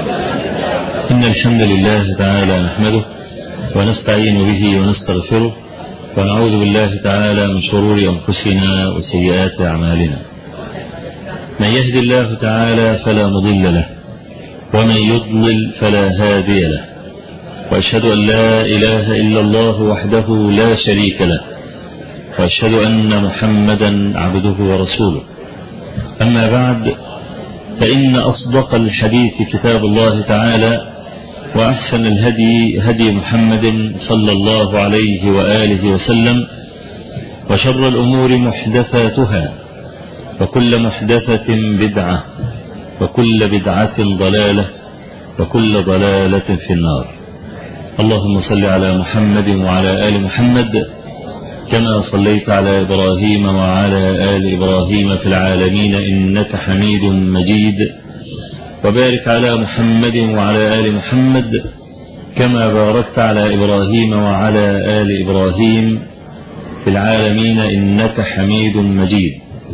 إن الحمد لله تعالى نحمده ونستعين به ونستغفره ونعوذ بالله تعالى من شرور أنفسنا وسيئات أعمالنا من يهد الله تعالى فلا مضل له ومن يضلل فلا هادي له وأشهد أن لا إله إلا الله وحده لا شريك له وأشهد أن محمدا عبده ورسوله أما بعد فإن أصدق الحديث كتاب الله تعالى وأحسن الهدي هدي محمد صلى الله عليه وآله وسلم وشر الأمور محدثاتها وكل محدثة بدعة وكل بدعة ضلالة وكل ضلالة في النار اللهم صل على محمد وعلى آل محمد كما صليت على إبراهيم وعلى آل إبراهيم في العالمين إنك حميد مجيد وبارك على محمد وعلى آل محمد كما باركت على إبراهيم وعلى آل إبراهيم في العالمين إنك حميد مجيد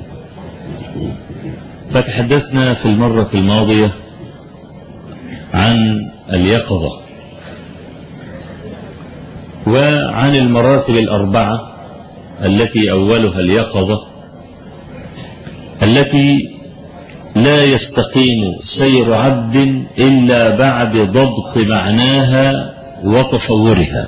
فتحدثنا في المرة الماضية عن اليقظة وعن المراتب الأربعة التي أولها اليقظة التي لا يستقيم سير عبد إلا بعد ضبط معناها وتصورها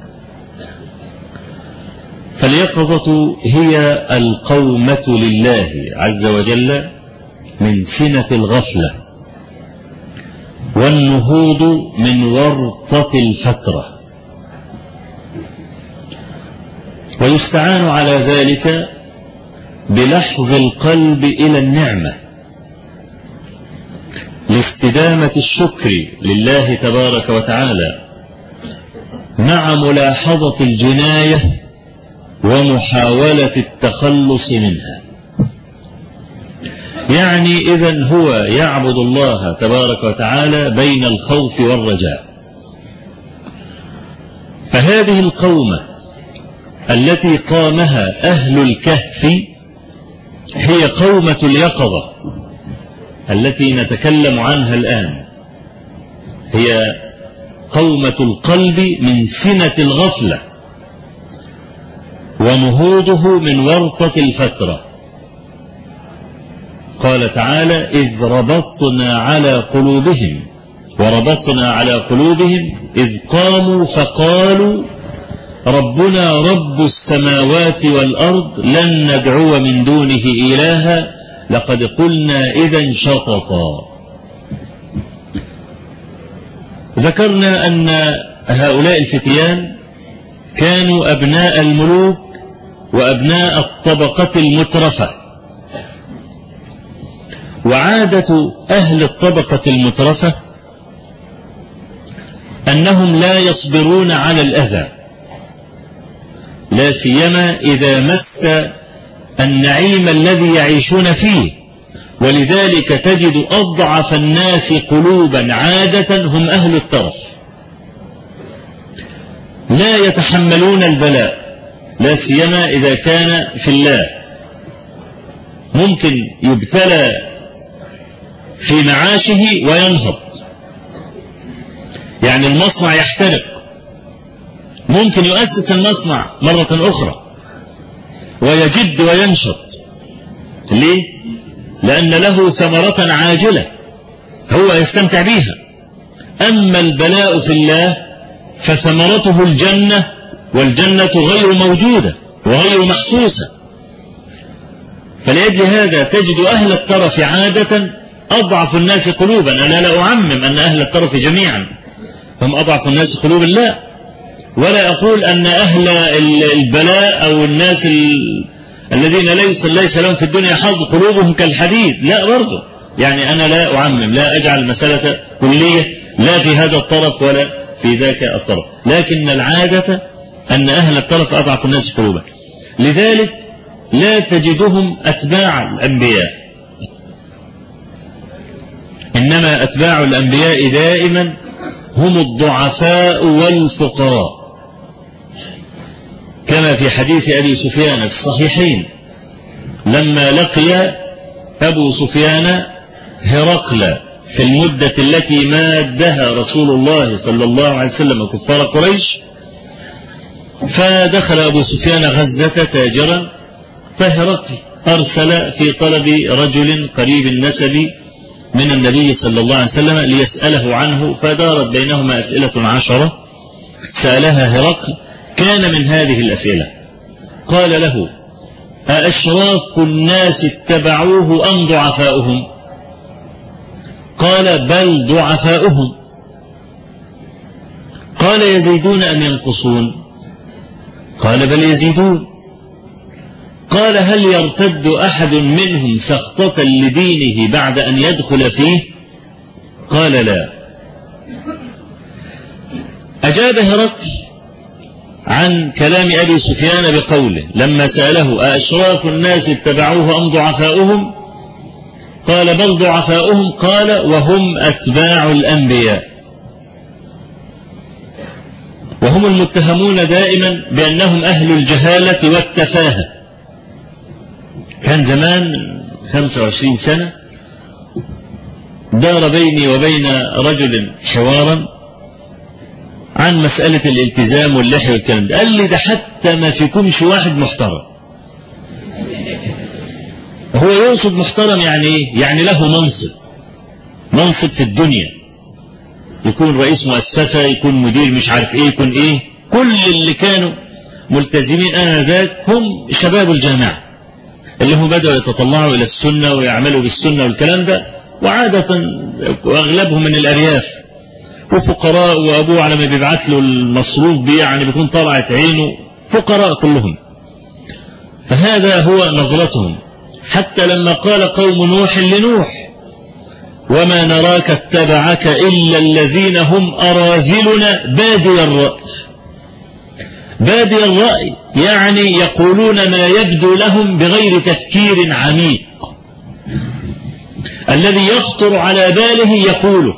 فاليقظة هي القومة لله عز وجل من سنة الغفلة والنهوض من ورطة الفترة ويستعان على ذلك بلحظ القلب إلى النعمة لاستدامة الشكر لله تبارك وتعالى مع ملاحظة الجناية ومحاولة التخلص منها يعني إذا هو يعبد الله تبارك وتعالى بين الخوف والرجاء فهذه القومة التي قامها أهل الكهف هي قومة اليقظة التي نتكلم عنها الآن هي قومة القلب من سنة الغفلة ونهوضه من ورطة الفترة قال تعالى إذ ربطنا على قلوبهم وربطنا على قلوبهم إذ قاموا فقالوا ربنا رب السماوات والأرض لن ندعو من دونه إلها لقد قلنا إذا شططا ذكرنا أن هؤلاء الفتيان كانوا أبناء الملوك وأبناء الطبقة المترفة وعادة أهل الطبقة المترفة أنهم لا يصبرون على الأذى لا سيما إذا مس النعيم الذي يعيشون فيه ولذلك تجد أضعف الناس قلوبا عادة هم أهل الترف لا يتحملون البلاء لا سيما إذا كان في الله ممكن يبتلى في معاشه وينهض يعني المصنع يحترق ممكن يؤسس المصنع مرة أخرى ويجد وينشط ليه؟ لأن له ثمرة عاجلة هو يستمتع بها أما البلاء في الله فثمرته الجنة والجنة غير موجودة وغير محسوسة فلأجل هذا تجد أهل الترف عادة أضعف الناس قلوبا أنا لا أعمم أن أهل الترف جميعا هم أضعف الناس قلوبا لا ولا أقول أن أهل البلاء أو الناس الذين ليس ليس لهم في الدنيا حظ قلوبهم كالحديد لا برضه يعني أنا لا أعمم لا أجعل المسألة كلية لا في هذا الطرف ولا في ذاك الطرف لكن العادة أن أهل الطرف أضعف الناس قلوبا لذلك لا تجدهم أتباع الأنبياء إنما أتباع الأنبياء دائما هم الضعفاء والفقراء كما في حديث أبي سفيان في الصحيحين لما لقي أبو سفيان هرقل في المدة التي مادها رسول الله صلى الله عليه وسلم كفار قريش فدخل أبو سفيان غزة تاجرا فهرقل أرسل في طلب رجل قريب النسب من النبي صلى الله عليه وسلم ليسأله عنه فدارت بينهما أسئلة عشرة سألها هرقل كان من هذه الأسئلة قال له أأشراف الناس اتبعوه أم ضعفاؤهم قال بل ضعفاؤهم قال يزيدون أم ينقصون قال بل يزيدون قال هل يرتد أحد منهم سخطة لدينه بعد أن يدخل فيه قال لا أجاب هرقل عن كلام أبي سفيان بقوله لما سأله أأشراف الناس اتبعوه أم ضعفاؤهم قال بل ضعفاؤهم قال وهم أتباع الأنبياء وهم المتهمون دائما بأنهم أهل الجهالة والتفاهة كان زمان 25 سنة دار بيني وبين رجل حوارا عن مسألة الالتزام واللحية والكلام ده قال لي ده حتى ما فيكمش واحد محترم هو يقصد محترم يعني ايه يعني له منصب منصب في الدنيا يكون رئيس مؤسسة يكون مدير مش عارف ايه يكون ايه كل اللي كانوا ملتزمين انذاك هم شباب الجامعة اللي هم بدأوا يتطلعوا إلى السنة ويعملوا بالسنة والكلام ده وعادة وأغلبهم من الأرياف وفقراء وأبوه على ما بيبعت له المصروف بيه يعني بيكون طلعت عينه فقراء كلهم فهذا هو نظرتهم حتى لما قال قوم نوح لنوح وما نراك اتبعك إلا الذين هم أراذلنا بادي الرأي بادي الرأي يعني يقولون ما يبدو لهم بغير تفكير عميق الذي يخطر على باله يقوله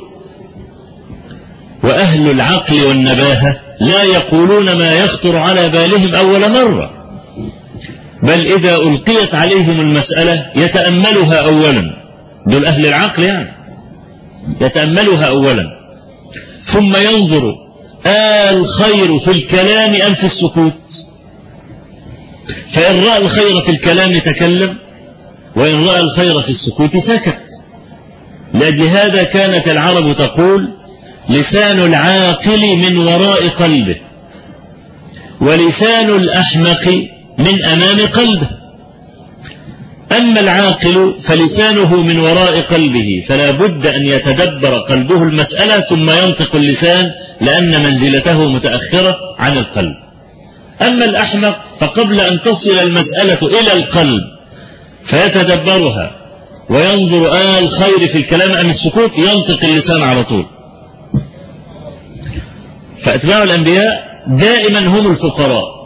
وأهل العقل والنباهة لا يقولون ما يخطر على بالهم أول مرة بل إذا ألقيت عليهم المسألة يتأملها أولا دول أهل العقل يعني يتأملها أولا ثم ينظر آه الخير في الكلام أم في السكوت فإن رأى الخير في الكلام تكلم وإن رأى الخير في السكوت سكت لأجل هذا كانت العرب تقول لسان العاقل من وراء قلبه ولسان الأحمق من أمام قلبه أما العاقل فلسانه من وراء قلبه فلا بد أن يتدبر قلبه المسألة ثم ينطق اللسان لأن منزلته متأخرة عن القلب أما الأحمق فقبل أن تصل المسألة إلى القلب فيتدبرها وينظر آه الخير في الكلام أم السكوت ينطق اللسان على طول فأتباع الأنبياء دائما هم الفقراء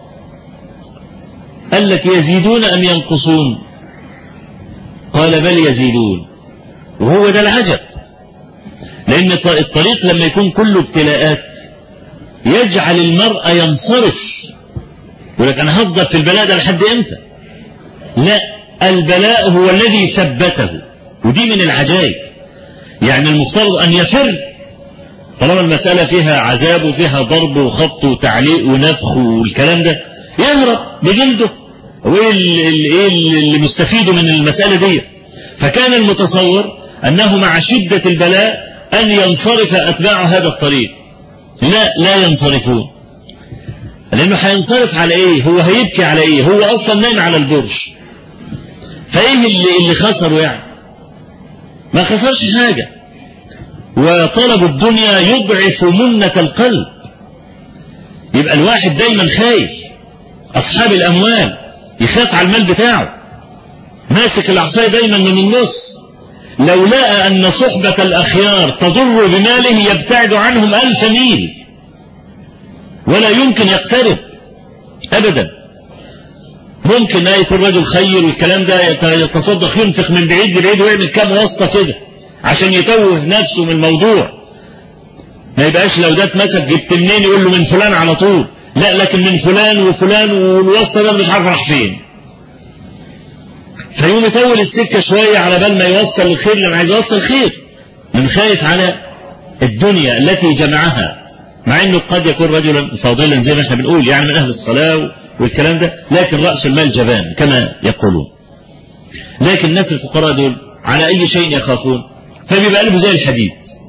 قال لك يزيدون أم ينقصون قال بل يزيدون وهو ده العجب لأن الطريق لما يكون كله ابتلاءات يجعل المرء ينصرف يقول لك أنا هفضل في البلاء ده لحد إمتى لا البلاء هو الذي ثبته ودي من العجائب يعني المفترض أن يفر طالما المسألة فيها عذاب وفيها ضرب وخبط وتعليق ونفخ والكلام ده يهرب بجلده وايه اللي مستفيده من المسألة دي فكان المتصور أنه مع شدة البلاء أن ينصرف أتباع هذا الطريق لا لا ينصرفون لأنه هينصرف على إيه هو هيبكي على إيه هو أصلا نايم على البرج فإيه اللي, اللي خسره يعني ما خسرش حاجة وطلب الدنيا يضعف منة القلب يبقى الواحد دايما خايف أصحاب الأموال يخاف على المال بتاعه ماسك العصاية دايما من النص لو لقى أن صحبة الأخيار تضر بماله يبتعد عنهم ألف ميل ولا يمكن يقترب أبدا ممكن لا يكون رجل خير والكلام ده يتصدق ينفق من بعيد لبعيد ويعمل كام واسطة كده عشان يتوه نفسه من الموضوع ما يبقاش لو ده اتمسك جبت منين يقول له من فلان على طول لا لكن من فلان وفلان والواسطة ده مش عارف راح فين فيقوم يطول السكة شوية على بال ما يوصل الخير لأن عايز يوصل خير من خايف على الدنيا التي جمعها مع انه قد يكون رجلا فاضلا زي ما احنا بنقول يعني من اهل الصلاه والكلام ده لكن راس المال جبان كما يقولون لكن الناس الفقراء دول على اي شيء يخافون فبيبقى قلبه زي الحديد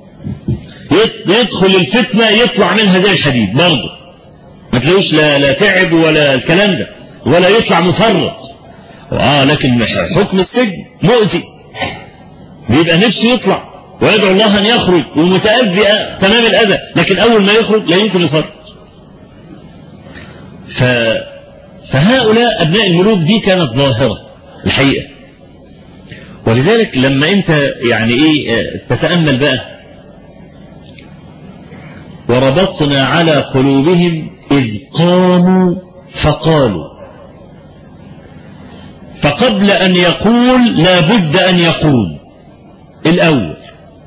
يدخل الفتنه يطلع منها زي الحديد برضه ما تلاقوش لا, لا تعب ولا الكلام ده ولا يطلع مفرط اه لكن حكم السجن مؤذي بيبقى نفسه يطلع ويدعو الله ان يخرج ومتاذي تمام الاذى لكن اول ما يخرج لا يمكن يفرط ف فهؤلاء ابناء الملوك دي كانت ظاهره الحقيقه ولذلك لما انت يعني ايه تتامل بقى وربطنا على قلوبهم اذ قاموا فقالوا فقبل ان يقول لا بد ان يقوم الاول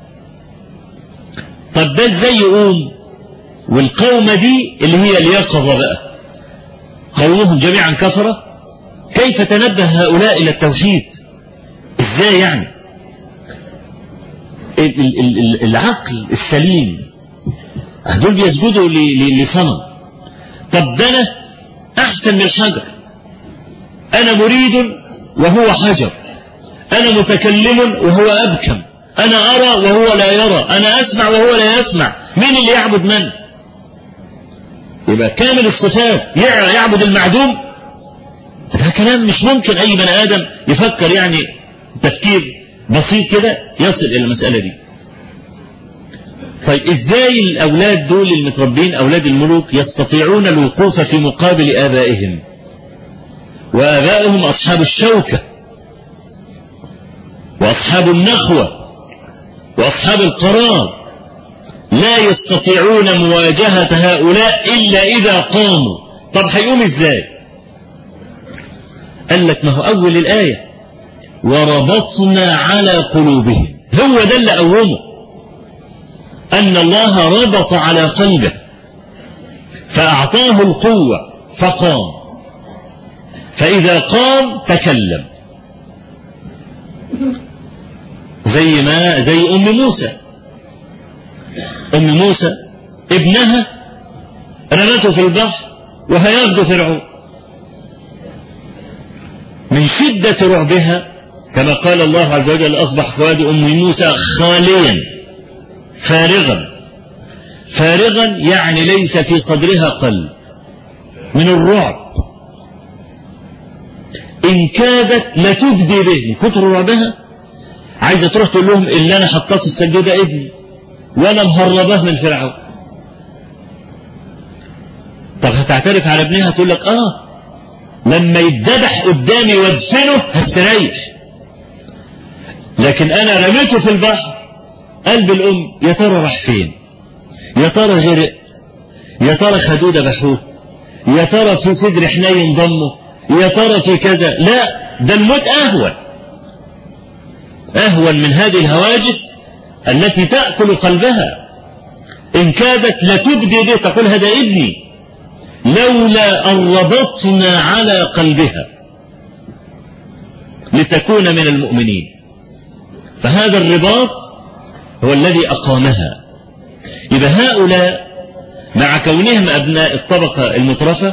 طب ده ازاي يقوم والقومة دي اللي هي اليقظة بقى قومهم جميعا كفرة كيف تنبه هؤلاء إلى التوحيد ازاي يعني العقل السليم دول بيسجدوا لصنم طب ده انا احسن من الحجر انا مريد وهو حجر انا متكلم وهو ابكم أنا أرى وهو لا يرى أنا أسمع وهو لا يسمع مين اللي يعبد من يبقى كامل الصفات يعبد المعدوم ده كلام مش ممكن أي بني آدم يفكر يعني تفكير بسيط كده يصل إلى المسألة دي طيب إزاي الأولاد دول المتربين أولاد الملوك يستطيعون الوقوف في مقابل آبائهم وآبائهم أصحاب الشوكة وأصحاب النخوة وأصحاب القرار لا يستطيعون مواجهة هؤلاء إلا إذا قاموا طب هيقوم إزاي قال لك ما هو أول الآية وربطنا على قلوبهم هو ده اللي قومه أن الله ربط على قلبه فأعطاه القوة فقام فإذا قام تكلم زي ما زي أم موسى أم موسى ابنها رمته في البحر وهياخده فرعون من شدة رعبها كما قال الله عز وجل أصبح فؤاد أم موسى خاليا فارغا فارغا يعني ليس في صدرها قلب من الرعب إن كادت لتبدي به من كتر رعبها عايزة تروح تقول لهم اللي أنا حطاه في السجادة ابني وأنا مهرباه من فرعون طب هتعترف على ابنها تقول لك آه لما يتذبح قدامي وادفنه هستريح لكن أنا رميته في البحر قلب الأم يا ترى راح فين يا ترى غرق يا ترى خدود ذبحوه يا ترى في صدر حنين ضمه يا ترى في كذا لا ده الموت أهون أهون من هذه الهواجس التي تأكل قلبها إن كادت لتبدي به تقول هذا ابني لولا أن ربطنا على قلبها لتكون من المؤمنين فهذا الرباط هو الذي أقامها إذا هؤلاء مع كونهم أبناء الطبقة المترفة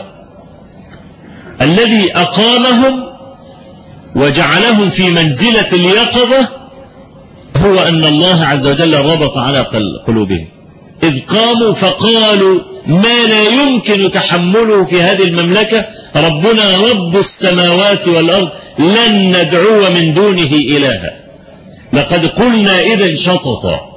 الذي أقامهم وجعلهم في منزلة اليقظة هو أن الله عز وجل ربط على قلوبهم إذ قاموا فقالوا ما لا يمكن تحمله في هذه المملكة ربنا رب السماوات والأرض لن ندعو من دونه إلها لقد قلنا إذا شططا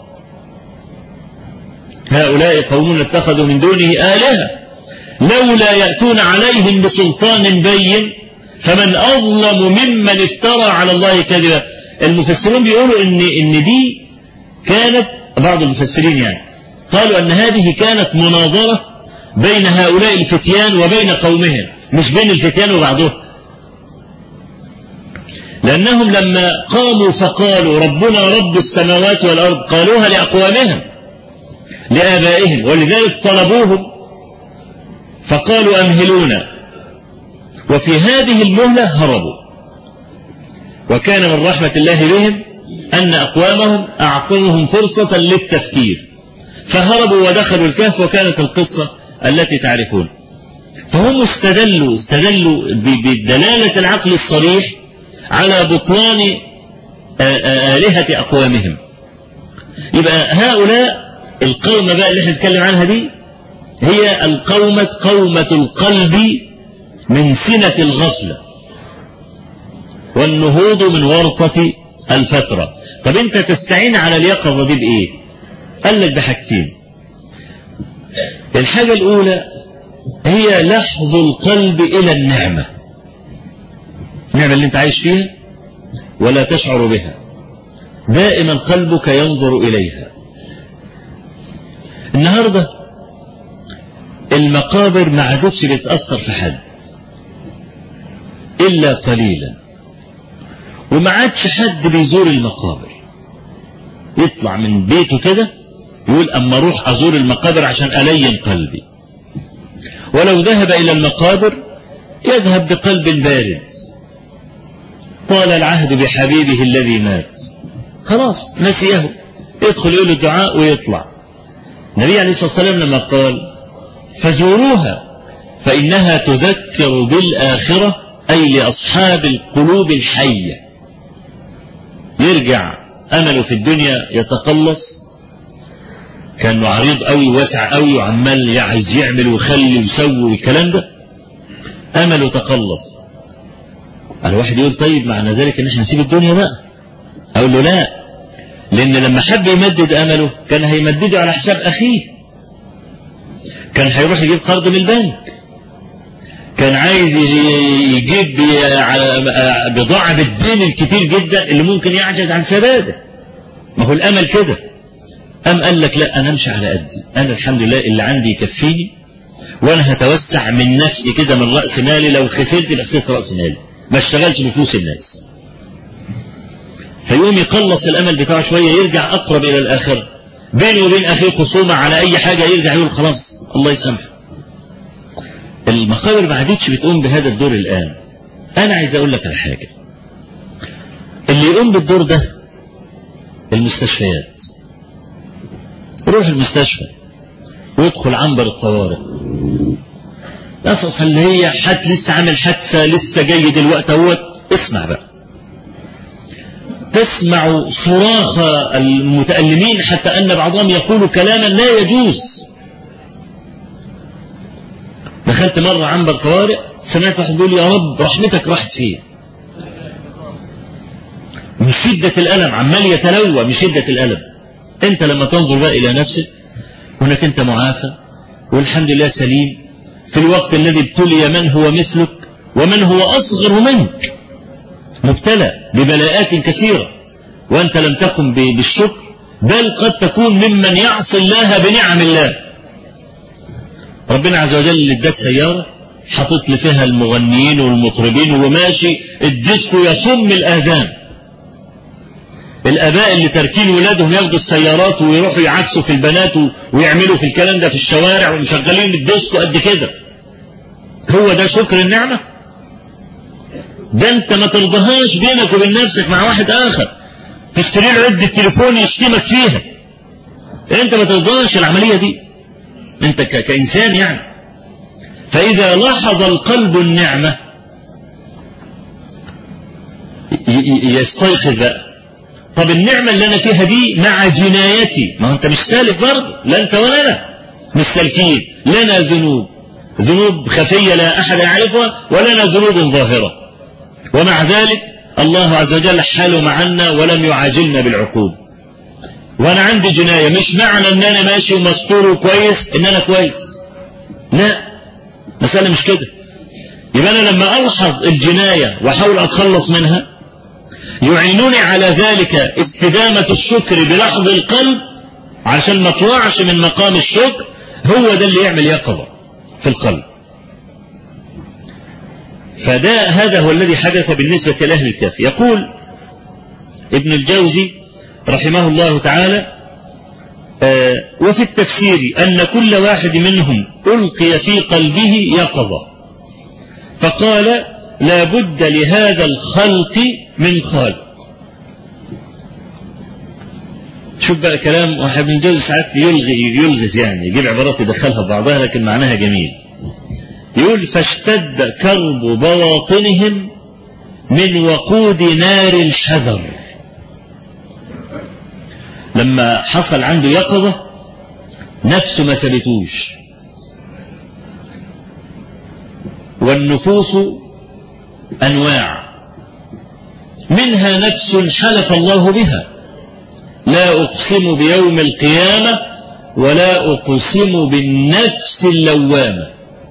هؤلاء قوم اتخذوا من دونه آلهة لولا يأتون عليهم بسلطان بين فمن أظلم ممن افترى على الله كذبا المفسرون بيقولوا إن إن دي كانت بعض المفسرين يعني قالوا أن هذه كانت مناظرة بين هؤلاء الفتيان وبين قومهم مش بين الفتيان وبعضهم لأنهم لما قاموا فقالوا ربنا رب السماوات والأرض قالوها لأقوامهم لآبائهم ولذلك طلبوهم فقالوا أمهلونا وفي هذه المهلة هربوا وكان من رحمة الله بهم أن أقوامهم أعطوهم فرصة للتفكير فهربوا ودخلوا الكهف وكانت القصة التي تعرفون فهم استدلوا استدلوا بدلالة العقل الصريح على بطلان آلهة أقوامهم يبقى هؤلاء القومة بقى اللي احنا نتكلم عنها دي هي القومة قومة القلب من سنة الغفلة والنهوض من ورطة الفترة طب انت تستعين على اليقظة دي بإيه قال لك بحاجتين الحاجة الأولى هي لحظ القلب إلى النعمة النعمة اللي انت عايش فيها ولا تشعر بها دائما قلبك ينظر إليها النهاردة المقابر ما عادتش بتأثر في حد إلا قليلا وما عادش حد بيزور المقابر يطلع من بيته كده يقول أما أروح أزور المقابر عشان ألين قلبي ولو ذهب إلى المقابر يذهب بقلب بارد طال العهد بحبيبه الذي مات خلاص نسيه يدخل يقول الدعاء ويطلع النبي عليه الصلاة والسلام لما قال فزوروها فإنها تذكر بالآخرة أي لأصحاب القلوب الحية يرجع أمله في الدنيا يتقلص كان عريض قوي واسع قوي وعمال عايز يعمل ويخلي ويسوي الكلام ده امله تقلص الواحد يقول طيب معنى ذلك ان احنا نسيب الدنيا بقى اقول له لا لان لما حب يمدد امله كان هيمدده على حساب اخيه كان هيروح يجيب قرض من البنك كان عايز يجيب بضاعة بالدين الكتير جدا اللي ممكن يعجز عن سداده ما هو الامل كده أم قال لك لا أنا أمشي على قدي أنا الحمد لله اللي عندي يكفيني وأنا هتوسع من نفسي كده من رأس مالي لو خسرت يبقى خسرت رأس مالي ما اشتغلش بفلوس الناس فيقوم يقلص الأمل بتاعه شوية يرجع أقرب إلى الآخرة بينه وبين أخيه خصومة على أي حاجة يرجع يقول خلاص الله يسامحه المقابر ما عادتش بتقوم بهذا الدور الآن أنا عايز أقول لك على حاجة اللي يقوم بالدور ده المستشفيات روح المستشفى وادخل عنبر الطوارئ قصص اللي هي حد لسه عامل حادثة لسه جاي دلوقتي اهوت اسمع بقى تسمع صراخ المتألمين حتى أن بعضهم يقول كلاما لا يجوز دخلت مرة عنبر طوارئ سمعت واحد بيقول يا رب رحمتك راحت فين من شدة الألم عمال يتلوى من شدة الألم انت لما تنظر بقى الى نفسك هناك انت معافى والحمد لله سليم في الوقت الذي ابتلي من هو مثلك ومن هو اصغر منك مبتلى ببلاءات كثيره وانت لم تقم بالشكر بل قد تكون ممن يعصي الله بنعم الله ربنا عز وجل اللي اداك سياره حاطط لي فيها المغنيين والمطربين وماشي الديسكو يصم الاذان الاباء اللي تاركين ولادهم ياخدوا السيارات ويروحوا يعكسوا في البنات ويعملوا في الكلام ده في الشوارع ومشغلين الديسكو قد كده هو ده شكر النعمه ده انت ما ترضاهاش بينك وبين نفسك مع واحد اخر تشتري له عده تليفون يشتمك فيها انت ما ترضاش العمليه دي انت كانسان يعني فاذا لاحظ القلب النعمه يستيقظ بقى طب النعمة اللي أنا فيها دي مع جنايتي ما هو أنت مش سالك برضه لا أنت ولا أنا مش سالكين لنا ذنوب ذنوب خفية لا أحد يعرفها ولنا ذنوب ظاهرة ومع ذلك الله عز وجل حال معنا ولم يعاجلنا بالعقوبة وأنا عندي جناية مش معنى أن أنا ماشي ومستور وكويس إن أنا كويس لا مسألة مش كده يبقى أنا لما ألحظ الجناية وأحاول أتخلص منها يعينني على ذلك استدامة الشكر بلحظ القلب عشان ما اطلعش من مقام الشكر هو ده اللي يعمل يقظة في القلب فده هذا هو الذي حدث بالنسبة لأهل الكهف يقول ابن الجوزي رحمه الله تعالى آه وفي التفسير أن كل واحد منهم ألقي في قلبه يقظة فقال لا بد لهذا الخلق من خالق شوف بقى كلام واحد من الجوز ساعات يلغي يلغز يعني يجيب عبارات يدخلها في بعضها لكن معناها جميل يقول فاشتد كرب بواطنهم من وقود نار الحذر لما حصل عنده يقظة نفسه ما سبتوش والنفوس أنواع منها نفس حلف الله بها لا أقسم بيوم القيامة ولا أقسم بالنفس اللوامة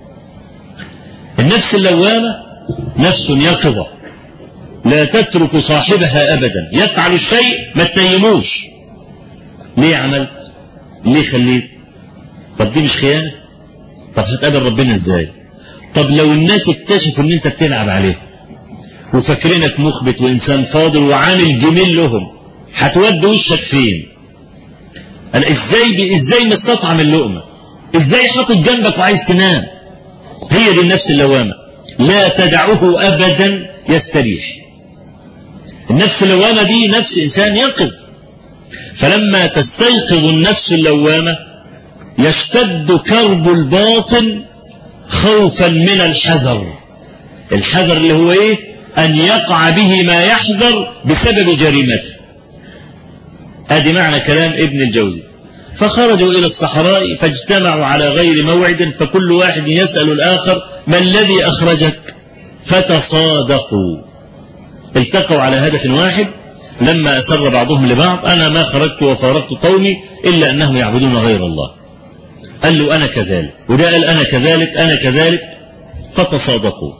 النفس اللوامة نفس يقظة لا تترك صاحبها أبدا يفعل الشيء ما تنيموش ليه عملت ليه خليت طب دي مش خيانة طب هتقابل ربنا ازاي طب لو الناس اكتشفوا ان انت بتلعب عليهم وفاكرينك مخبت وانسان فاضل وعامل جميل لهم هتودي وشك فين انا ازاي بي ازاي مستطعم اللقمه ازاي حاطط جنبك وعايز تنام هي دي النفس اللوامه لا تدعه ابدا يستريح النفس اللوامه دي نفس انسان يقظ فلما تستيقظ النفس اللوامه يشتد كرب الباطن خوفا من الحذر الحذر اللي هو ايه ان يقع به ما يحذر بسبب جريمته ادي معنى كلام ابن الجوزي فخرجوا الى الصحراء فاجتمعوا على غير موعد فكل واحد يسال الاخر ما الذي اخرجك فتصادقوا التقوا على هدف واحد لما اسر بعضهم لبعض انا ما خرجت وفارقت قومي الا انهم يعبدون غير الله قال له انا كذلك وده قال انا كذلك انا كذلك فتصادقوا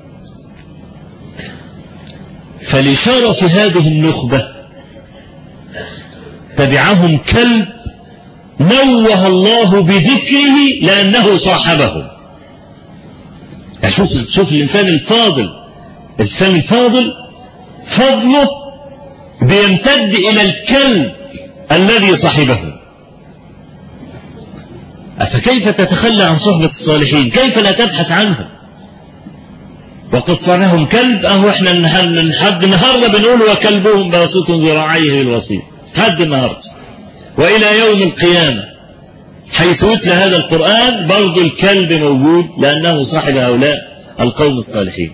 فلشرف هذه النخبة تبعهم كلب نوه الله بذكره لأنه صاحبهم يعني شوف شوف الإنسان الفاضل الإنسان الفاضل فضله بيمتد إلى الكلب الذي صاحبه أفكيف تتخلى عن صحبة الصالحين كيف لا تبحث عنهم وقد صانهم كلب أهو احنا لحد النهاردة بنقول وكلبهم باسط ذراعيه بالوسيط حد النهاردة وإلى يوم القيامة حيث يتلى هذا القرآن برضو الكلب موجود لأنه صاحب هؤلاء القوم الصالحين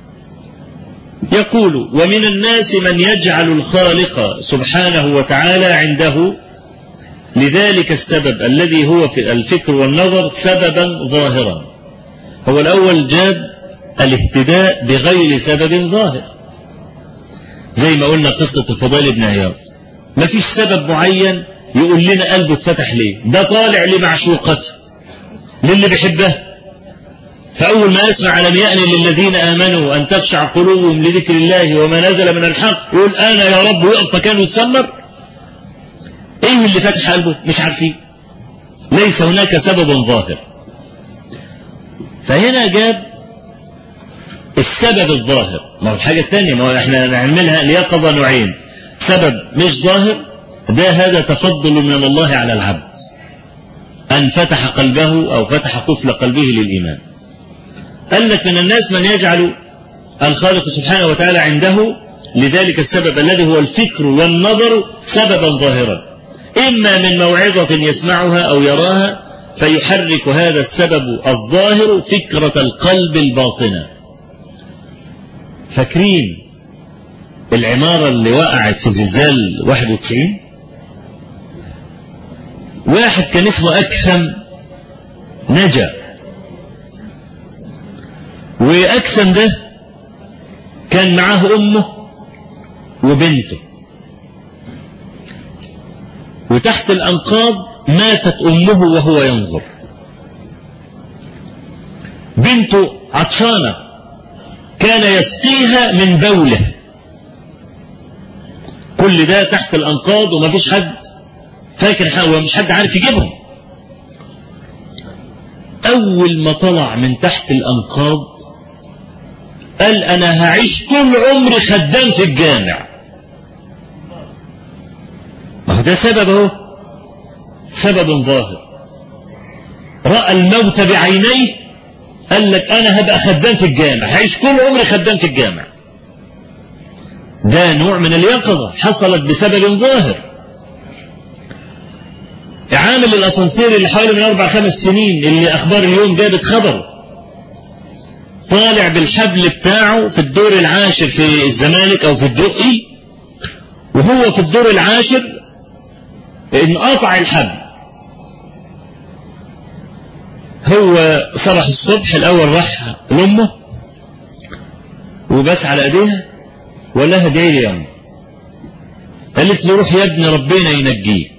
يقول ومن الناس من يجعل الخالق سبحانه وتعالى عنده لذلك السبب الذي هو في الفكر والنظر سببا ظاهرا هو الأول جاب الاهتداء بغير سبب ظاهر زي ما قلنا قصة الفضيل بن عياض ما فيش سبب معين يقول لنا قلبه اتفتح ليه ده طالع لمعشوقته للي بيحبها فأول ما يسمع لم يأن للذين آمنوا أن تخشع قلوبهم لذكر الله وما نزل من الحق يقول أنا يا رب ويقف مكانه يتسمر إيه اللي فتح قلبه مش عارفين ليس هناك سبب ظاهر فهنا جاب السبب الظاهر ما هو الحاجة الثانية ما هو احنا نعملها اليقظة نوعين سبب مش ظاهر ده هذا تفضل من الله على العبد أن فتح قلبه أو فتح قفل قلبه للإيمان قال لك من الناس من يجعل الخالق سبحانه وتعالى عنده لذلك السبب الذي هو الفكر والنظر سببا ظاهرا إما من موعظة يسمعها أو يراها فيحرك هذا السبب الظاهر فكرة القلب الباطنة فاكرين العمارة اللي وقعت في زلزال 91 واحد كان اسمه أكثم نجا وأكثم ده كان معاه أمه وبنته وتحت الأنقاض ماتت أمه وهو ينظر بنته عطشانة كان يسقيها من بوله كل ده تحت الأنقاض وما فيش حد فاكر حاجة مش حد عارف يجيبهم أول ما طلع من تحت الأنقاض قال أنا هعيش طول عمري خدام في الجامع ما هو ده سبب اهو سبب ظاهر رأى الموت بعينيه قال لك أنا هبقى خدام في الجامع هعيش طول عمري خدام في الجامع ده نوع من اليقظة حصلت بسبب ظاهر عامل الاسانسير اللي حوالي من اربع خمس سنين اللي اخبار اليوم جابت خبر طالع بالحبل بتاعه في الدور العاشر في الزمالك او في الدقي وهو في الدور العاشر انقطع الحبل هو صبح الصبح الاول راح لامه وبس على ايديها ولا لها ادعي لي يا ام قالت له روح يا ابني ربنا ينجيك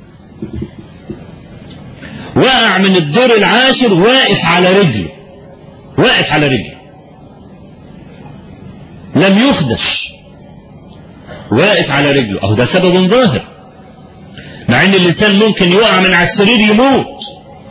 وقع من الدور العاشر واقف على رجله واقف على رجله لم يخدش واقف على رجله اهو ده سبب ظاهر مع ان الانسان ممكن يقع من على السرير يموت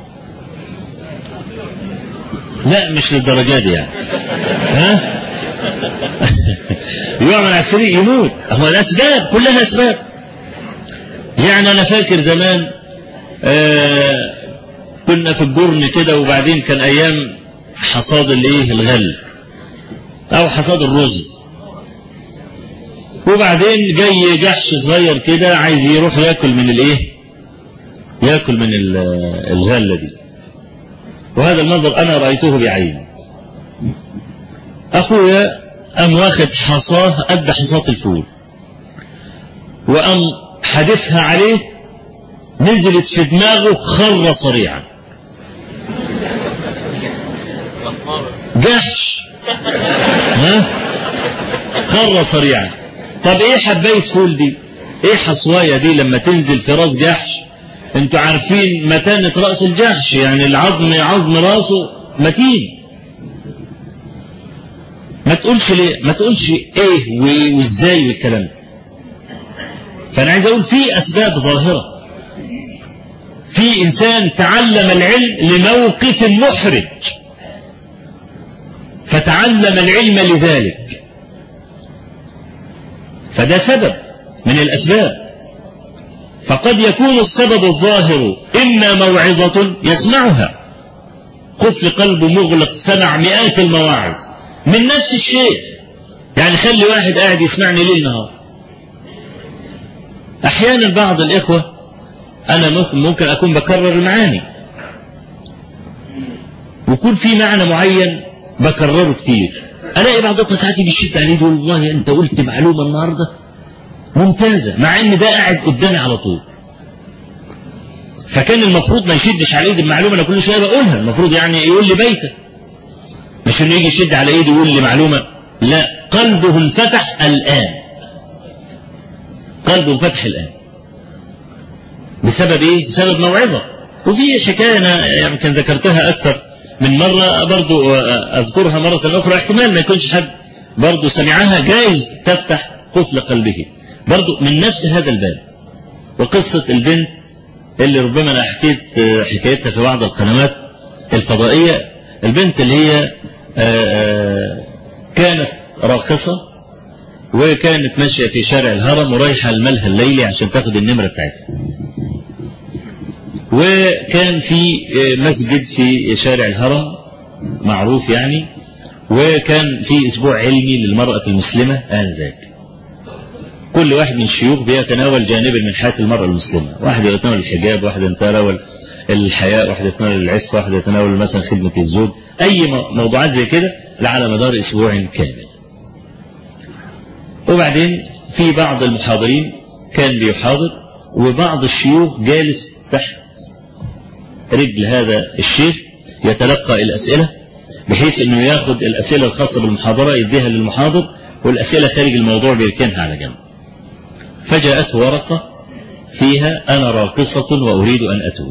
لا مش للدرجه دي يعني ها يقع من على السرير يموت هو الاسباب كلها اسباب يعني انا فاكر زمان آه كنا في الجرن كده وبعدين كان ايام حصاد الايه الغل او حصاد الرز وبعدين جاي جحش صغير كده عايز يروح ياكل من الايه ياكل من الغله دي وهذا المنظر انا رايته بعيني اخويا قام واخد حصاه قد حصاه الفول وقام حدفها عليه نزلت في دماغه خر صريعا جحش ها خر صريعا طب ايه حبايه فول دي ايه حصوايه دي لما تنزل في راس جحش انتوا عارفين متانة رأس الجحش يعني العظم عظم راسه متين ما تقولش ليه ما تقولش ايه وازاي والكلام ده فانا عايز اقول في اسباب ظاهره في انسان تعلم العلم لموقف محرج فتعلم العلم لذلك فده سبب من الاسباب فقد يكون السبب الظاهر اما موعظه يسمعها قفل قلبه مغلق سمع مئات المواعظ من نفس الشيء يعني خلي واحد قاعد يسمعني ليل نهار احيانا بعض الاخوه انا ممكن, ممكن اكون بكرر المعاني ويكون في معنى معين بكرره كتير الاقي بعض الاخوه ساعات يجي يشد عليه يقول والله انت قلت معلومه النهارده ممتازه مع ان ده قاعد قدامي على طول فكان المفروض ما يشدش على ايدي المعلومه انا كل شويه بقولها المفروض يعني يقول لي بيتك مش انه يجي يشد على ايدي ويقول لي معلومه لا قلبه انفتح الان قلبه انفتح الان بسبب ايه بسبب موعظه وفي حكايه انا يمكن ذكرتها اكثر من مرة برضو أذكرها مرة أخرى احتمال ما يكونش حد برضو سمعها جائز تفتح قفل قلبه برضو من نفس هذا الباب وقصة البنت اللي ربما أنا حكيت حكايتها في بعض القنوات الفضائية البنت اللي هي كانت راقصة وكانت ماشية في شارع الهرم ورايحة الملهى الليلي عشان تاخد النمرة بتاعتها وكان في مسجد في شارع الهرم معروف يعني وكان في اسبوع علمي للمرأة المسلمة آنذاك كل واحد من الشيوخ بيتناول جانبا من حياة المرأة المسلمة واحد يتناول الحجاب واحد يتناول الحياء واحد يتناول العفة واحد يتناول مثلا خدمة الزوج أي موضوعات زي كده على مدار أسبوع كامل وبعدين في بعض المحاضرين كان بيحاضر وبعض الشيوخ جالس تحت رجل هذا الشيخ يتلقى الأسئلة بحيث أنه ياخد الأسئلة الخاصة بالمحاضرة يديها للمحاضر والأسئلة خارج الموضوع بيركنها على جنب فجاءته ورقة فيها أنا راقصة وأريد أن أتوب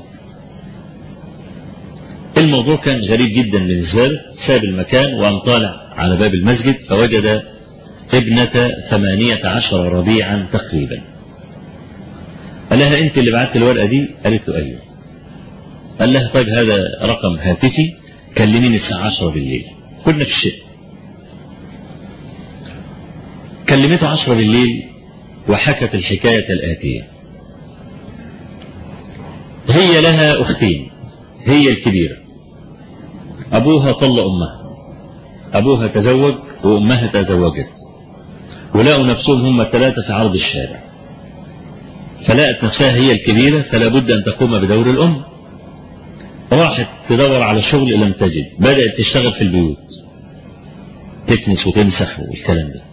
الموضوع كان غريب جدا بالنسبة له ساب المكان وقام طالع على باب المسجد فوجد ابنة ثمانية عشر ربيعا تقريبا قال لها أنت اللي بعت الورقة دي قالت له أيوه قال لها طيب هذا رقم هاتفي كلميني الساعة عشرة بالليل كنا في الشتاء كلمته عشرة بالليل وحكت الحكاية الآتية هي لها أختين هي الكبيرة أبوها طل أمها أبوها تزوج وأمها تزوجت ولقوا نفسهم هم الثلاثة في عرض الشارع فلقت نفسها هي الكبيرة فلا بد أن تقوم بدور الأم راحت تدور على شغل لم تجد بدأت تشتغل في البيوت تكنس وتمسح والكلام ده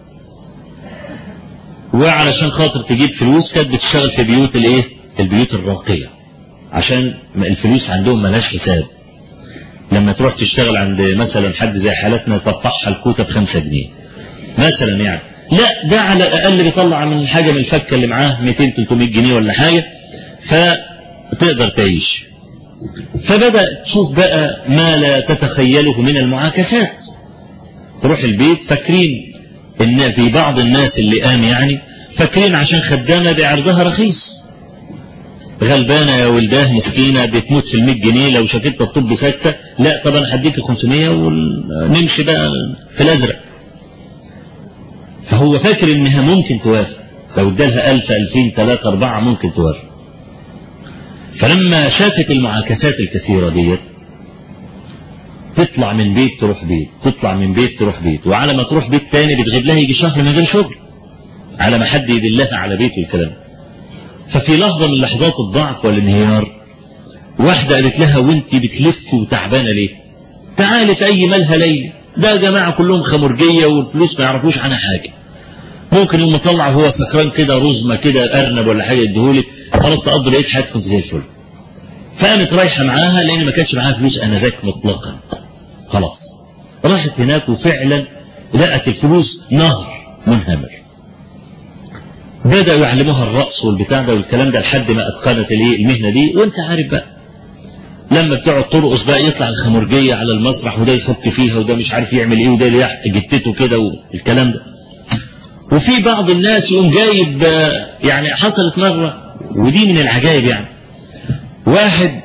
وعلشان خاطر تجيب فلوس كانت بتشتغل في بيوت الايه البيوت الراقية عشان الفلوس عندهم ملهاش حساب لما تروح تشتغل عند مثلا حد زي حالتنا تطفحها الكوتة بخمسة جنيه مثلا يعني لا ده على الأقل بيطلع من حاجة من الفكة اللي معاه 200 300 جنيه ولا حاجة فتقدر تعيش فبدأ تشوف بقى ما لا تتخيله من المعاكسات تروح البيت فاكرين ان في بعض الناس اللي قام يعني فاكرين عشان خدامه بعرضها رخيص غلبانه يا ولداه مسكينه بتموت في ال جنيه لو شافت الطب ساكته لا طب انا هديك 500 ونمشي بقى في الازرق فهو فاكر انها ممكن توافق لو ادالها 1000 2000 3 4 ممكن توافق فلما شافت المعاكسات الكثيره ديت تطلع من بيت تروح بيت تطلع من بيت تروح بيت وعلى ما تروح بيت تاني بتغيب لها يجي شهر من غير شغل على ما حد يدلها على بيت والكلام ففي لحظة من لحظات الضعف والانهيار واحدة قالت لها وانت بتلف وتعبانة ليه تعالي في اي مالها ليلة ده يا جماعة كلهم خمرجية والفلوس ما يعرفوش عنها حاجة ممكن يوم طلع هو سكران كده رزمة كده ارنب ولا حاجة يديهولك خلاص تقضي لقيت حياتكم زي الفل فقامت رايحة معاها لان ما كانش معاها فلوس انذاك مطلقا خلاص راحت هناك وفعلا لقت الفلوس نهر منهمر بدأوا يعلموها الرقص والبتاع ده والكلام ده لحد ما أتقنت الايه المهنة دي وأنت عارف بقى لما بتقعد ترقص بقى يطلع الخمرجية على المسرح وده يحك فيها وده مش عارف يعمل ايه وده يحك جتته كده والكلام ده وفي بعض الناس يقوم جايب يعني حصلت مرة ودي من العجائب يعني واحد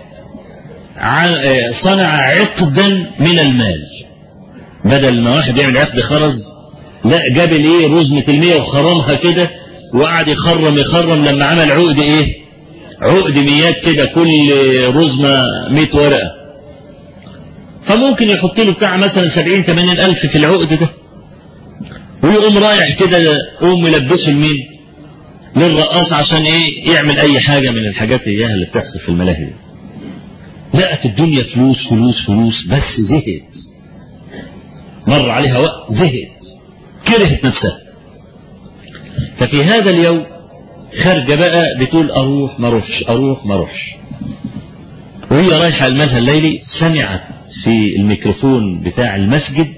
صنع عقدا من المال بدل ما واحد يعمل عقد خرز لا جاب الايه رزمة المية وخرمها كده وقعد يخرم يخرم لما عمل عقد ايه عقد ميات كده كل رزمة 100 ورقة فممكن يحط له بتاع مثلا 70 80 ألف في العقد ده ويقوم رايح كده يقوم ملبسه لمين؟ للرقاص عشان ايه يعمل اي حاجة من الحاجات اياها اللي بتحصل في الملاهي دي لقت الدنيا فلوس فلوس فلوس بس زهقت مر عليها وقت زهقت كرهت نفسها ففي هذا اليوم خارجه بقى بتقول اروح ما اروحش اروح ما اروحش وهي رايحه الملهى الليلي سمعت في الميكروفون بتاع المسجد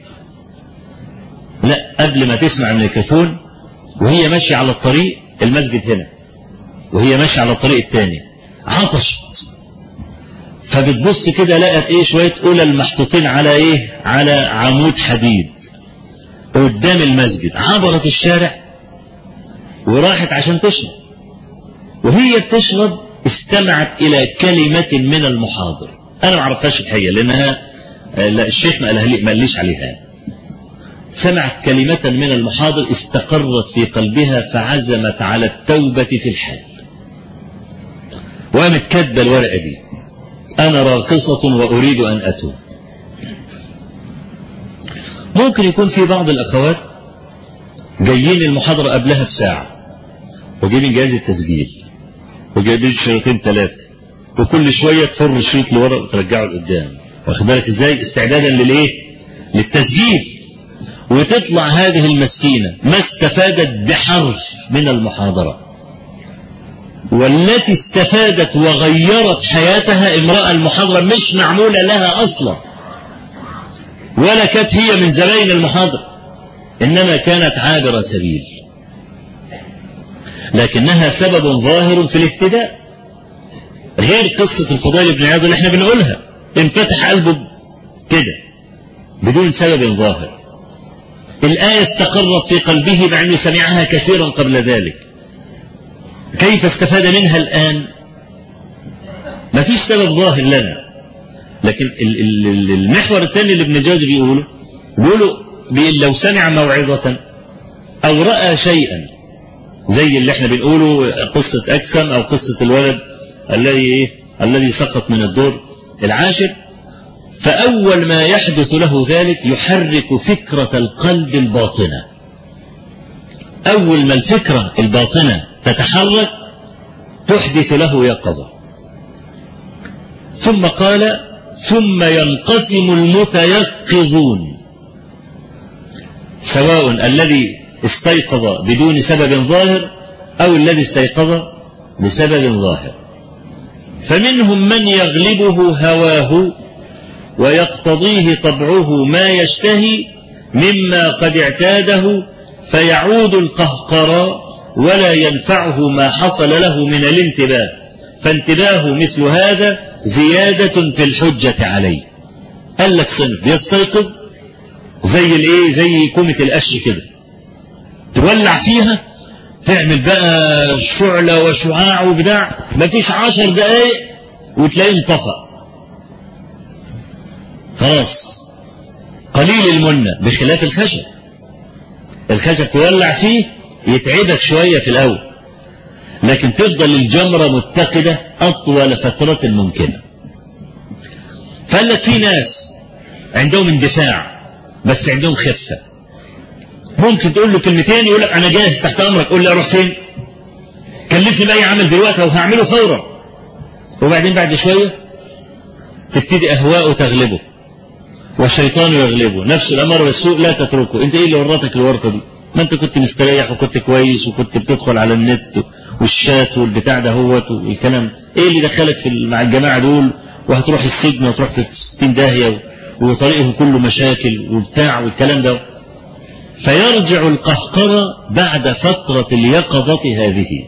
لا قبل ما تسمع الميكروفون وهي ماشيه على الطريق المسجد هنا وهي ماشيه على الطريق الثاني عطشت فبتبص كده لقت ايه شويه قلل محطوطين على ايه على عمود حديد قدام المسجد عبرت الشارع وراحت عشان تشرب وهي بتشرب استمعت الى كلمة من المحاضر انا ما اعرفهاش الحقيقة لانها لا الشيخ ما قالها ما قاليش عليها سمعت كلمة من المحاضر استقرت في قلبها فعزمت على التوبة في الحال وقامت كاتبة الورقة دي أنا راقصة وأريد أن أتوب ممكن يكون في بعض الأخوات جايين المحاضرة قبلها بساعة وجايبين جهاز التسجيل وجايبين شريطين ثلاثة وكل شوية تفر الشريط لورا وترجعه لقدام واخد بالك ازاي استعدادا للايه للتسجيل وتطلع هذه المسكينة ما استفادت بحرف من المحاضرة والتي استفادت وغيرت حياتها امرأة المحاضرة مش معمولة لها أصلا ولا كانت هي من زباين المحاضرة إنما كانت عابرة سبيل لكنها سبب ظاهر في الاهتداء غير قصة الفضيل بن عياض اللي احنا بنقولها انفتح قلبه كده بدون سبب ظاهر الآية استقرت في قلبه مع أنه سمعها كثيرا قبل ذلك كيف استفاد منها الآن ما فيش سبب ظاهر لنا لكن المحور الثاني اللي ابن جوزي بيقوله بيقولوا لو سمع موعظة أو رأى شيئا زي اللي احنا بنقوله قصة أكثم أو قصة الولد الذي الذي سقط من الدور العاشر فأول ما يحدث له ذلك يحرك فكرة القلب الباطنة أول ما الفكرة الباطنة تتحرك تحدث له يقظة ثم قال ثم ينقسم المتيقظون سواء الذي استيقظ بدون سبب ظاهر أو الذي استيقظ بسبب ظاهر فمنهم من يغلبه هواه ويقتضيه طبعه ما يشتهي مما قد اعتاده فيعود القهقرى ولا ينفعه ما حصل له من الانتباه فانتباه مثل هذا زيادة في الحجة عليه قال لك صنف يستيقظ زي الايه زي كومة القش كده تولع فيها تعمل بقى شعلة وشعاع وبتاع مفيش عشر دقايق وتلاقيه انطفأ خلاص قليل المنة بخلاف الخشب الخشب تولع فيه يتعبك شوية في الأول لكن تفضل الجمرة متقدة أطول فترة ممكنة فقال لك في ناس عندهم اندفاع بس عندهم خفة ممكن تقول له كلمتين يقول لك أنا جاهز تحت أمرك قول لي أروح فين كلفني بأي عمل دلوقتي وهعمله فورا وبعدين بعد شوية تبتدي أهواءه تغلبه والشيطان يغلبه نفس الأمر بالسوء لا تتركه أنت إيه اللي ورطك الورطة دي ما أنت كنت مستريح وكنت كويس وكنت بتدخل على النت والشات والبتاع ده هوت والكلام إيه اللي دخلك في مع الجماعة دول وهتروح السجن وتروح في 60 داهية وطريقهم كله مشاكل وبتاع والكلام ده فيرجع القهقرة بعد فترة اليقظة هذه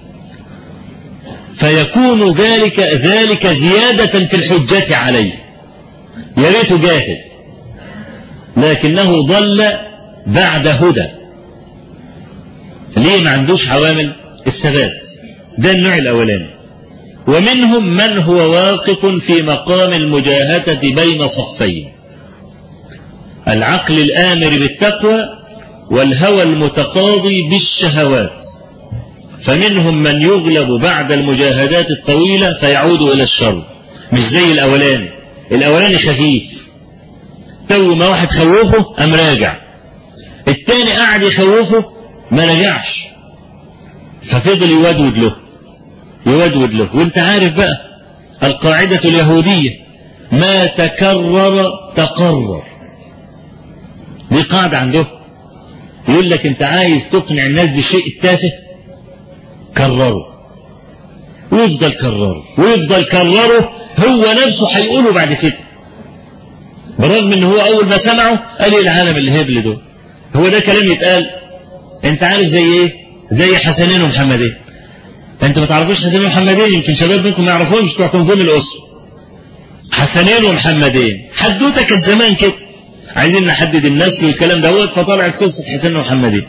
فيكون ذلك ذلك زيادة في الحجة عليه يا ريته جاهد لكنه ضل بعد هدى ليه ما عندوش عوامل الثبات ده النوع الاولاني ومنهم من هو واقف في مقام المجاهدة بين صفين العقل الآمر بالتقوى والهوى المتقاضي بالشهوات فمنهم من يغلب بعد المجاهدات الطويلة فيعود إلى الشر مش زي الأولاني الأولاني خفيف تو ما واحد خوفه أم راجع التاني قاعد يخوفه ما رجعش ففضل يودود له يودود له وانت عارف بقى القاعدة اليهودية ما تكرر تقرر دي قاعدة عنده يقول لك انت عايز تقنع الناس بالشيء التافه كرره ويفضل كرره ويفضل كرره هو نفسه هيقوله بعد كده برغم ان هو اول ما سمعه قال ايه العالم الهبل دول هو ده كلام يتقال انت عارف زي ايه زي حسنين ومحمدين انت ما تعرفوش حسنين ومحمدين يمكن شباب منكم ما يعرفوش بتوع تنظيم الاسره حسنين ومحمدين حدوته كانت زمان كده عايزين نحدد النسل والكلام دوت فطلعت قصه حسنين ومحمدين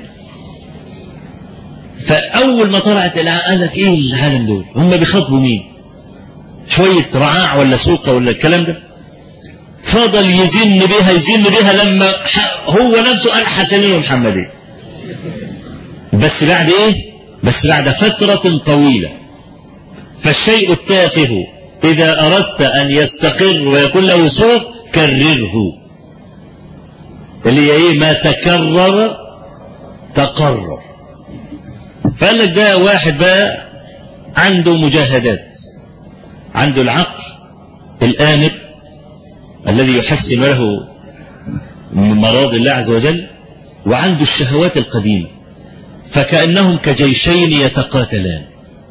فاول ما طلعت قال لك ايه العالم دول هم بيخاطبوا مين شويه رعاع ولا سوقه ولا الكلام ده فضل يزن بها يزن بها لما هو نفسه قال حسنين ومحمدين بس بعد ايه بس بعد فترة طويلة فالشيء التافه إذا أردت أن يستقر ويكون له سوق كرره اللي هي ايه ما تكرر تقرر فقال لك ده واحد بقى عنده مجاهدات عنده العقل الآمر الذي يحسن له من مراض الله عز وجل وعنده الشهوات القديمة فكأنهم كجيشين يتقاتلان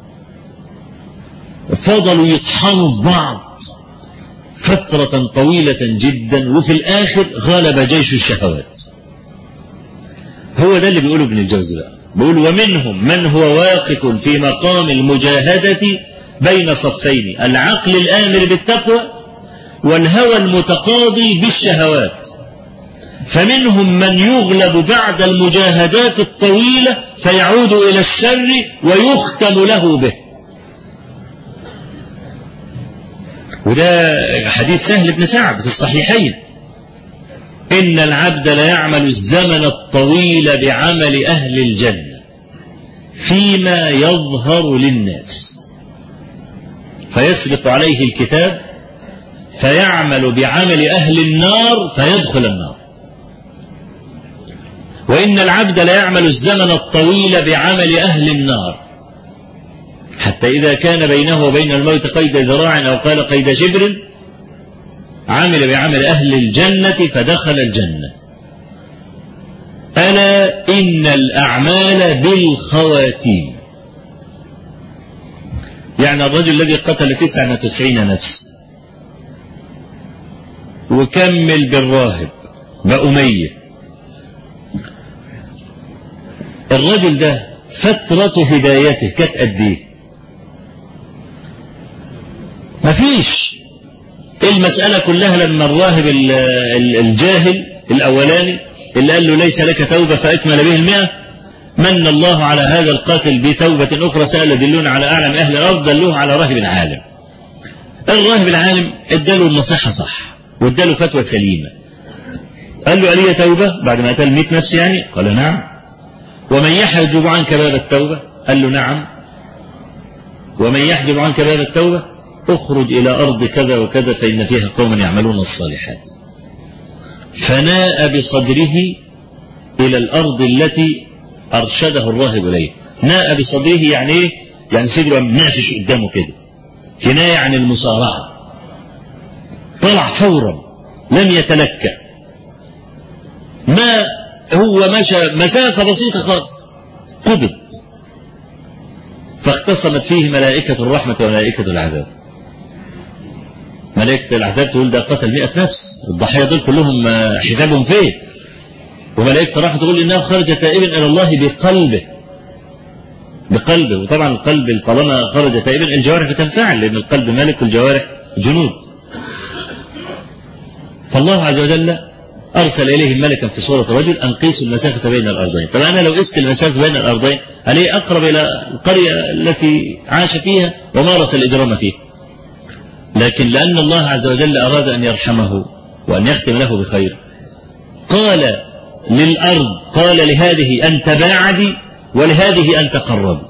فضلوا يطحنوا في بعض فترة طويلة جدا وفي الآخر غلب جيش الشهوات هو ده اللي بيقوله ابن الجوزي بقى بيقول ومنهم من هو واقف في مقام المجاهدة بين صفين العقل الآمر بالتقوى والهوى المتقاضي بالشهوات فمنهم من يغلب بعد المجاهدات الطويلة فيعود إلى الشر ويختم له به وده حديث سهل بن سعد في الصحيحين إن العبد ليعمل الزمن الطويل بعمل أهل الجنة فيما يظهر للناس فيسبق عليه الكتاب فيعمل بعمل أهل النار فيدخل النار وإن العبد ليعمل الزمن الطويل بعمل أهل النار حتى إذا كان بينه وبين الموت قيد ذراع أو قال قيد شبر عمل بعمل أهل الجنة فدخل الجنة ألا إن الأعمال بالخواتيم يعني الرجل الذي قتل تسعة وتسعين نفس وكمل بالراهب بأمية الرجل ده فترة هدايته كانت قد ايه؟ مفيش المسألة كلها لما الراهب الجاهل الأولاني اللي قال له ليس لك توبة فأكمل به المئة من الله على هذا القاتل بتوبة أخرى سأل دلون على أعلم أهل الأرض دلوه على راهب العالم الراهب العالم اداله النصيحة صح واداله فتوى سليمة قال له علي توبة بعد ما قتل 100 نفس يعني قال نعم ومن يحجب عنك باب التوبة قال له نعم ومن يحجب عنك باب التوبة اخرج إلى أرض كذا وكذا فإن فيها قوما يعملون الصالحات فناء بصدره إلى الأرض التي أرشده الراهب إليه ناء بصدره يعني إيه؟ يعني صدره نافش قدامه كده كناية عن المصارعة طلع فورا لم يتلكأ ما هو مشى مسافة بسيطة خالص قبض فاختصمت فيه ملائكة الرحمة وملائكة العذاب ملائكة العذاب تقول ده قتل مئة نفس الضحية دول كلهم حسابهم فين وملائكة الرحمة تقول إنه خرج تائبا إلى الله بقلبه بقلبه وطبعا القلب طالما خرج تائبا الجوارح بتنفعل لأن القلب ملك والجوارح جنود فالله عز وجل أرسل إليهم ملكا في صورة رجل أن قيسوا المسافة بين الأرضين طب أنا لو قست المسافة بين الأرضين عليه أقرب إلى القرية التي عاش فيها ومارس الإجرام فيها لكن لأن الله عز وجل أراد أن يرحمه وأن يختم له بخير قال للأرض قال لهذه أن تباعدي ولهذه أن تقربي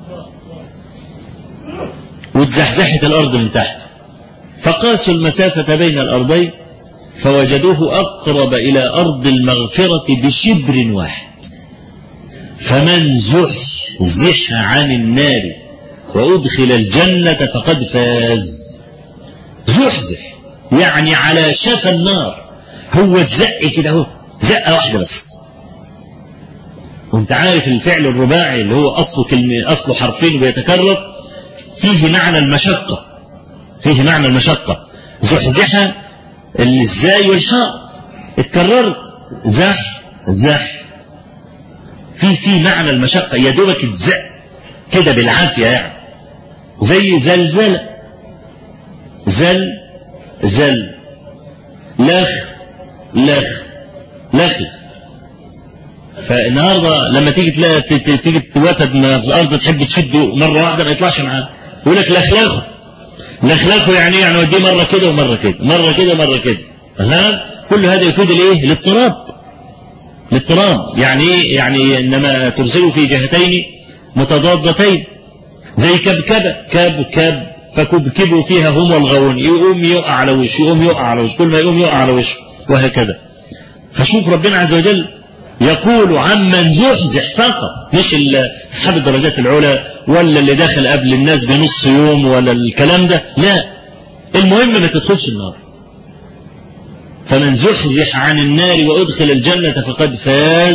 وتزحزحت الأرض من تحت فقاسوا المسافة بين الأرضين فوجدوه أقرب إلى أرض المغفرة بشبر واحد فمن زحزح عن النار وأدخل الجنة فقد فاز زحزح يعني على شفا النار هو اتزق كده اهو زقة واحدة بس وانت عارف الفعل الرباعي اللي هو أصله كلمة أصله حرفين وبيتكرر فيه معنى المشقة فيه معنى المشقة زحزحة الزاي والحاء اتكررت زح زح في في معنى المشقة يا دوبك اتزق كده بالعافية يعني زي زلزلة زل زل لخ لخ لخ فالنهارده لما تيجي تلاقي تيجي توتد في الارض تحب تشده مره واحده ما يطلعش معاه يقول لك لخلخه لخلخه يعني يعني وديه مره كده ومره كده مره كده ومره كده ها كل هذا يفيد الايه الاضطراب الاضطراب يعني ايه يعني انما ترسله في جهتين متضادتين زي كبكبه كب كب فكبكبوا فيها هم والغاوون يقوم يقع على وشه يقوم يقع على وشه كل ما يقوم يقع على وشه وهكذا فشوف ربنا عز وجل يقول عمن زحزح فقط مش اصحاب الدرجات العلى ولا اللي داخل قبل الناس بنص يوم ولا الكلام ده لا المهم ما تدخلش النار فمن زحزح عن النار وادخل الجنة فقد فاز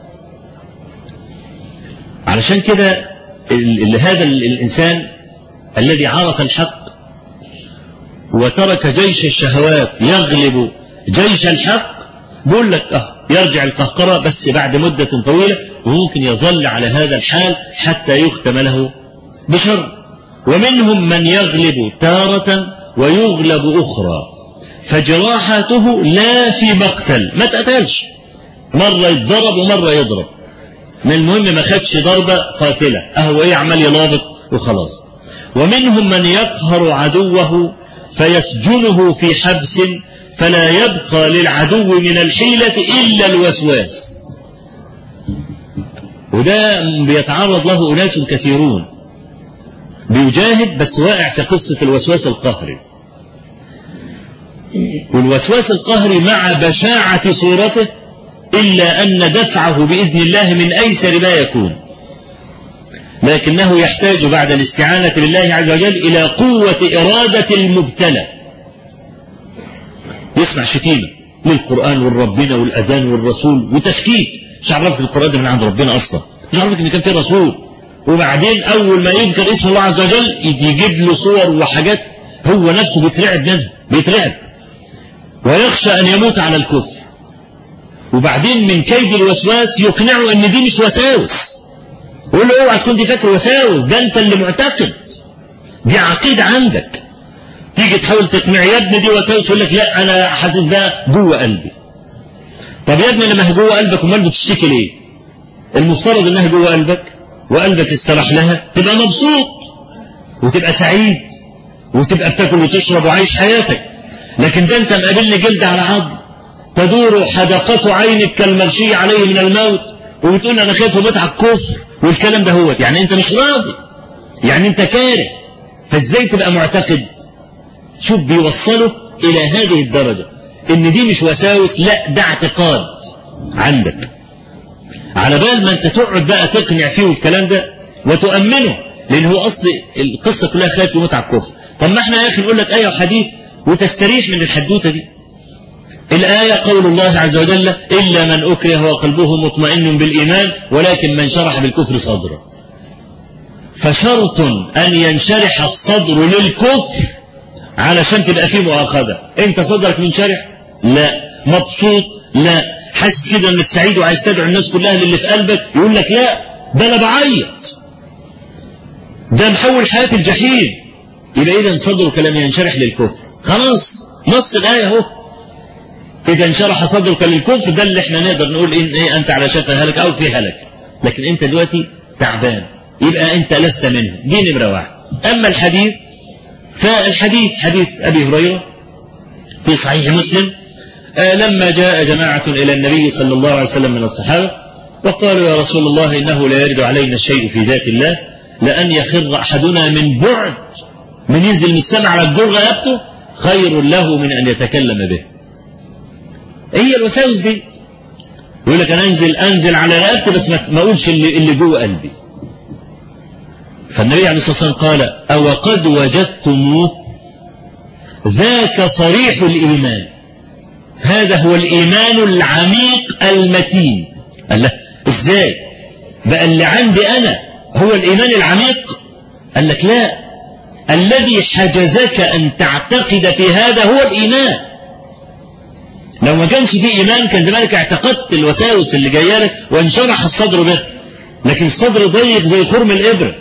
علشان كده هذا الإنسان الذي عرف الحق وترك جيش الشهوات يغلب جيش الحق بيقول لك اه يرجع القهقرة بس بعد مدة طويلة وممكن يظل على هذا الحال حتى يختم له بشر ومنهم من يغلب تارة ويغلب أخرى فجراحاته لا في مقتل ما تقتلش مرة يتضرب ومرة يضرب من المهم ما خدش ضربة قاتلة أهو إيه عمال يلابط وخلاص ومنهم من يقهر عدوه فيسجنه في حبس فلا يبقى للعدو من الحيلة إلا الوسواس وده بيتعرض له أناس كثيرون بيجاهد بس واقع في قصة الوسواس القهري والوسواس القهري مع بشاعة صورته إلا أن دفعه بإذن الله من أيسر ما يكون لكنه يحتاج بعد الاستعانة بالله عز وجل إلى قوة إرادة المبتلى يسمع شتيمة للقرآن والربنا والأذان والرسول وتشكيك مش عرفك القرآن ده من عند ربنا أصلا مش عرفك إن كان في رسول وبعدين أول ما يذكر اسم الله عز وجل يجيب له صور وحاجات هو نفسه بيترعب منها بيترعب ويخشى أن يموت على الكفر وبعدين من كيد الوسواس يقنعه ان دي مش وساوس يقول له اوعى تكون دي فاكر وساوس ده انت اللي معتقد دي عقيدة عندك تيجي تحاول تقنع يا ابني دي وساوس يقول لك لا انا حاسس ده جوه قلبي طب يا ابني لما هي جوه قلبك امال بتشتكي ليه المفترض انها جوه قلبك وقلبك استراح لها تبقى مبسوط وتبقى سعيد وتبقى بتاكل وتشرب وعايش حياتك لكن ده انت مقابلني جلد على عظم تدور حدقة عينك كالمرشي عليه من الموت وبتقول انا خايف اموت على الكفر والكلام ده هو يعني انت مش راضي يعني انت كاره فازاي تبقى معتقد شوف بيوصله الى هذه الدرجة ان دي مش وساوس لا ده اعتقاد عندك على بال ما انت تقعد بقى تقنع فيه والكلام ده وتؤمنه لان هو اصل القصة كلها خايف يموت على الكفر طب ما احنا يا اخي نقول لك ايه وحديث وتستريح من الحدوته دي الآية قول الله عز وجل إلا من أكره وقلبه مطمئن بالإيمان ولكن من شرح بالكفر صدره فشرط أن ينشرح الصدر للكفر علشان تبقى فيه مؤاخذة أنت صدرك منشرح لا مبسوط لا حاسس كده انك سعيد وعايز تدعو الناس كلها للي في قلبك يقول لك لا ده انا بعيط ده محول حياة الجحيم يبقى اذا صدرك لم ينشرح للكفر خلاص نص الآية اهو إذا انشرح صدرك للكفر ده اللي احنا نقدر نقول إن إيه أنت على شفا هلك أو في هلك لكن أنت دلوقتي تعبان يبقى أنت لست منه دي نمرة واحد أما الحديث فالحديث حديث أبي هريرة في صحيح مسلم آه لما جاء جماعة إلى النبي صلى الله عليه وسلم من الصحابة وقالوا يا رسول الله إنه لا يرد علينا الشيء في ذات الله لأن يخر أحدنا من بعد من ينزل من السماء على الجر رقبته خير له من أن يتكلم به هي الوساوس دي يقول لك انا انزل انزل على رقبتي بس ما اقولش اللي, اللي جوه قلبي فالنبي عليه الصلاه والسلام قال او قد وجدتموه ذاك صريح الايمان هذا هو الايمان العميق المتين قال له ازاي بقى اللي عندي انا هو الايمان العميق قال لك لا الذي حجزك ان تعتقد في هذا هو الايمان لو ما كانش فيه إيمان كان زمانك اعتقدت الوساوس اللي جاية لك وانشرح الصدر به لكن الصدر ضيق زي خرم الإبرة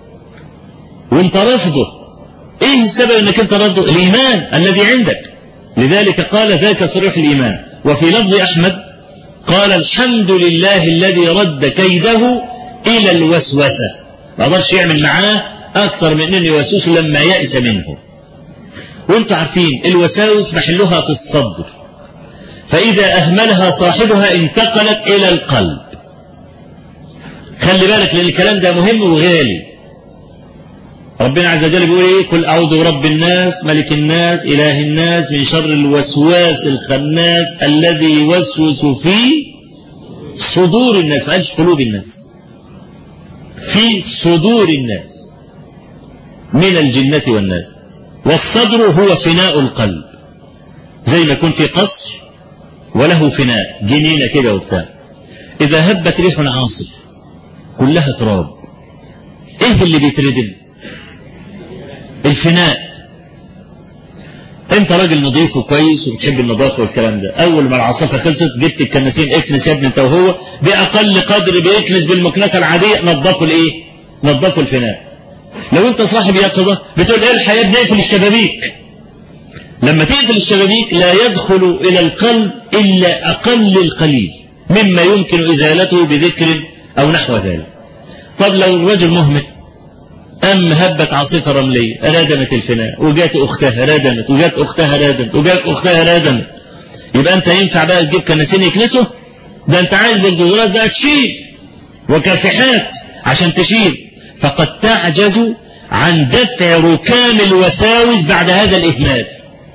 وانت رافضه ايه السبب انك انت رافضه الإيمان الذي عندك لذلك قال ذاك صريح الإيمان وفي لفظ أحمد قال الحمد لله الذي رد كيده إلى الوسوسة ما قدرش يعمل معاه أكثر من أنه يوسوسه لما يأس منه وانتم عارفين الوساوس محلها في الصدر فإذا أهملها صاحبها انتقلت إلى القلب خلي بالك لأن الكلام ده مهم وغالي ربنا عز وجل بيقول ايه قل اعوذ برب الناس ملك الناس اله الناس من شر الوسواس الخناس الذي يوسوس في صدور الناس ما قالش قلوب الناس في صدور الناس من الجنة والناس والصدر هو فناء القلب زي ما يكون في قصر وله فناء جنينة كده وبتاع إذا هبت ريح عاصف كلها تراب إيه اللي بيتردم الفناء انت راجل نظيف وكويس وبتحب النظافه والكلام ده اول ما العاصفه خلصت جبت الكناسين اكنس يا ابني انت وهو باقل قدر بيكنس بالمكنسه العاديه نظفوا الايه نظفوا الفناء لو انت صاحب يقظه بتقول ايه الحياه بنقفل الشبابيك لما تقفل الشبابيك لا يدخل إلى القلب إلا أقل القليل مما يمكن إزالته بذكر أو نحو ذلك طب لو الرجل مهمل أم هبت عاصفة رملية رادمت الفناء وجات أختها رادمت وجات أختها رادمت وجات أختها رادمت يبقى أنت ينفع بقى تجيب كناسين يكنسوا ده أنت عايز بالجذورات بقى تشيل وكاسحات عشان تشيل فقد تعجز عن دفع ركام الوساوس بعد هذا الإهمال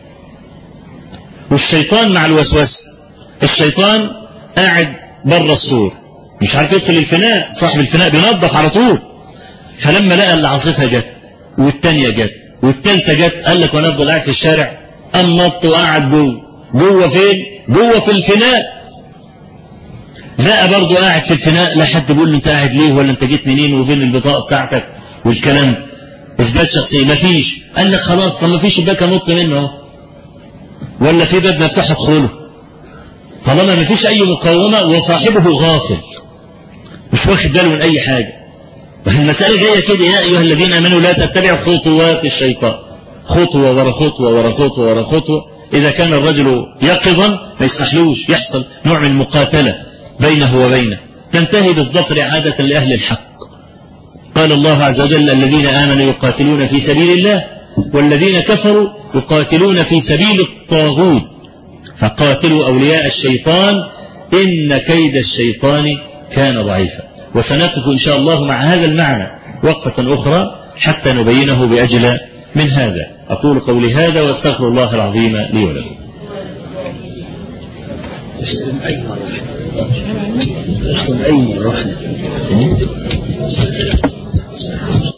والشيطان مع الوسوسة الشيطان قاعد بره السور مش عارف يدخل الفناء صاحب الفناء بينظف على طول فلما لقى العاصفة جت والتانية جت والتالتة جت قال لك وانا افضل قاعد في الشارع قام نط وقعد جوه جوه فين؟ جوه في الفناء لقى برضه قاعد في الفناء لا حد بيقول له انت قاعد ليه ولا انت جيت منين وفين البطاقه بتاعتك والكلام ده اثبات شخصيه مفيش قال لك خلاص طب مفيش شباك انط منه اهو ولا في باب مفتوح ادخله طالما مفيش اي مقاومه وصاحبه غافل مش واخد باله من اي حاجه المسألة جاية كده يا أيها الذين آمنوا لا تتبعوا خطوات الشيطان خطوة ورا خطوة ورا خطوة ورا خطوة إذا كان الرجل يقظا ما يسمحلوش يحصل نوع من المقاتلة بينه وبينه تنتهي بالظفر عادة لأهل الحق قال الله عز وجل الذين آمنوا يقاتلون في سبيل الله والذين كفروا يقاتلون في سبيل الطاغوت فقاتلوا أولياء الشيطان إن كيد الشيطان كان ضعيفا وسنقف إن شاء الله مع هذا المعنى وقفة أخرى حتى نبينه بأجل من هذا أقول قولي هذا واستغفر الله العظيم لي ولكم اسلم أي مرة اسلم أي مرة